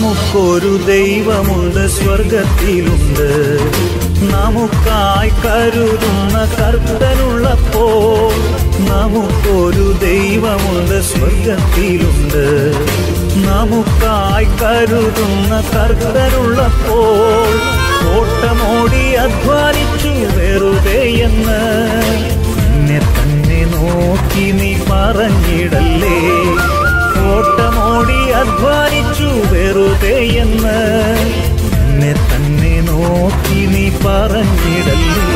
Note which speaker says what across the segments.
Speaker 1: നമുക്കൊരു ദൈവമുണ്ട് സ്വർഗത്തിലുണ്ട് നമുക്കായി കരുതുന്ന കർത്തനുള്ളപ്പോൾ നമുക്കൊരു ദൈവമുണ്ട് സ്വർഗത്തിലുണ്ട് നമുക്കായി കരുതുന്ന കർത്തനുള്ളപ്പോൾ ഓട്ടമോടി അധ്വാനിച്ചു വെറുതെ എന്ന് നിന്നെ തന്നെ നോക്കി നീ പറഞ്ഞിടല്ലേ ഓട്ടമോടി അധ്വാനിച്ചു വെറുതെ എന്ന് നിന്നെ തന്നെ നോക്കി നീ പറഞ്ഞിടല്ലേ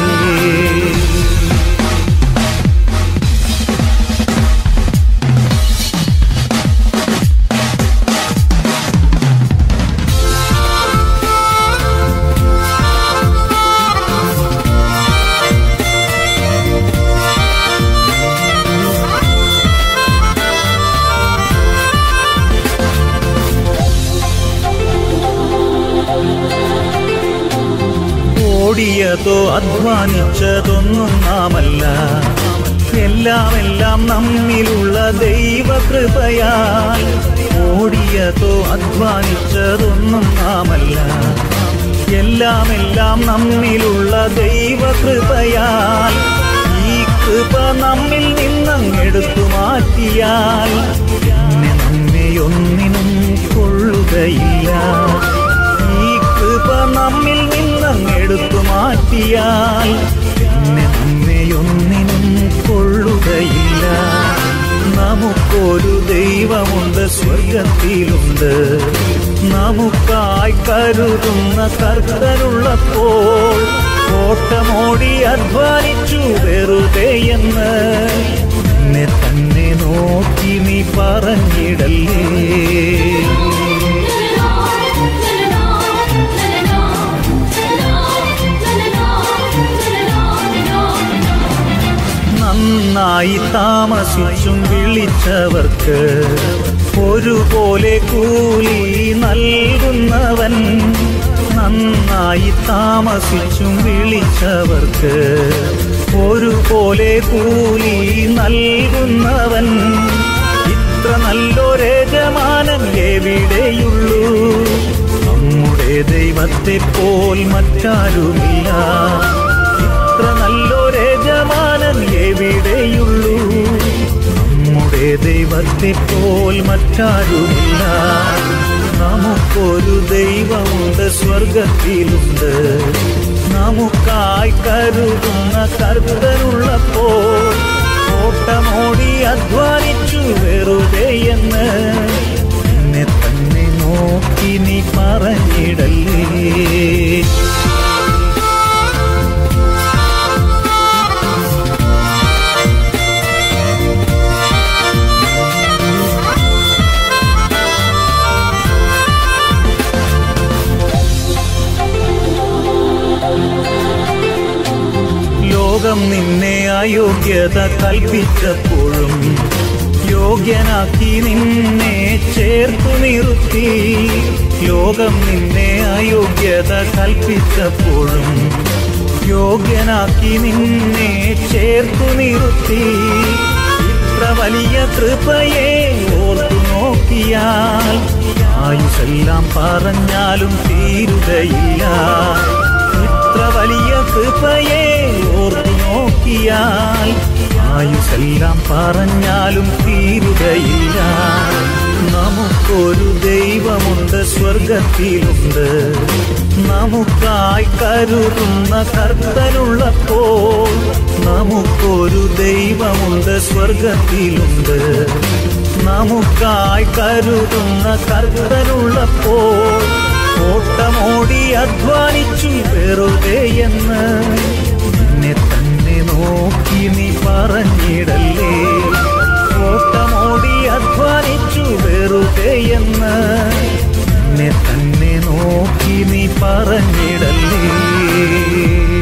Speaker 1: ഓടിയതോ അധ്വാനിച്ചതൊന്നും നാമല്ല എല്ലാം എല്ലാം നമ്മിലുള്ള ദൈവകൃപയാൽ ഓടിയതോ അധ്വാനിച്ചതൊന്നും നാമല്ല എല്ലാം എല്ലാം നമ്മിലുള്ള ദൈവകൃപയാൽ ഈ കൃപ നമ്മിൽ നിന്നങ്ങെടുത്തു മാറ്റിയാൽ പിന്നെ നമ്മെ ഒന്നിനും കൊള്ളുകയില്ല ഈ കൃപ നമ്മിൽ നിന്നങ്ങെടുത്തു മാറ്റിയാൽ പിന്നെ നമ്മെ ഒന്നിനും കൊള്ളുകയില്ല നമുക്കൊരു ദൈവമുണ്ട് സ്വർഗത്തിലുണ്ട് നമുക്കായി കരുതുന്ന കർത്തനുള്ളപ്പോൾ ഓട്ടമോടി അധ്വാനിച്ചു വെറുതെ എന്ന് നിന്നെ തന്നെ നോക്കി നീ പറഞ്ഞിടല്ലേ നന്നായി താമസിച്ചും വിളിച്ചവർക്ക് ഒരുപോലെ കൂലി നൽകുന്നവൻ നന്നായി താമസിച്ചും വിളിച്ചവർക്ക് ഒരുപോലെ കൂലി നൽകുന്നവൻ ഇത്ര നല്ലൊരേജമാനൻ എവിടെയുള്ളൂ നമ്മുടെ ദൈവത്തെ പോൽ മറ്റാരുമില്ല ഇത്ര നല്ലൊരേജമാനൻ എവിടെയുള്ളൂ നമ്മുടെ ദൈവത്തെ പോൽ മറ്റാരുമില്ല നമുക്കൊരു ദൈവമുണ്ട് സ്വർഗത്തിലുണ്ട് നമുക്കായി കരുതുന്ന കർത്തനുള്ളപ്പോൾ ഓട്ടമോടി അധ്വാനിച്ചു വെറുതെ എന്ന് നിന്നെ തന്നെ നോക്കി നീ പറഞ്ഞിടല്ലേ ലോകം നിന്നെ അയോഗ്യത കൽപ്പിച്ചപ്പോഴും യോഗ്യനാക്കി നിന്നെ ചേർത്തു നിർത്തി ലോകം നിന്നെ അയോഗ്യത കൽപ്പിച്ചപ്പോഴും യോഗ്യനാക്കി നിന്നെ ചേർത്തു നിർത്തി ഇത്ര വലിയ കൃപയെ ഓർത്തു നോക്കിയാൽ ആയുസെല്ലാം പറഞ്ഞാലും തീരുകയില്ല ഇത്ര വലിയ കൃപയെ ഓർത്തു നോക്കിയാൽ ആയുസെല്ലാം പറഞ്ഞാലും തീരുകയില്ല നമുക്കൊരു ദൈവമുണ്ട് സ്വർഗത്തിലുണ്ട് നമുക്കായി കരുതുന്ന കർത്തനുള്ളപ്പോൾ നമുക്കൊരു ദൈവമുണ്ട് സ്വർഗത്തിലുണ്ട് നമുക്കായി കരുതുന്ന കർത്തനുള്ളപ്പോൾ ഓട്ടമോടി അധ്വാനിച്ചു വെറുതെ എന്ന് നിന്നെ തന്നെ നോക്കി നീ പറഞ്ഞിടല്ലേ ഓട്ടമോടി അധ്വാനിച്ചു വെറുതെ എന്ന് നിന്നെ തന്നെ നോക്കി നീ പറഞ്ഞിടല്ലേ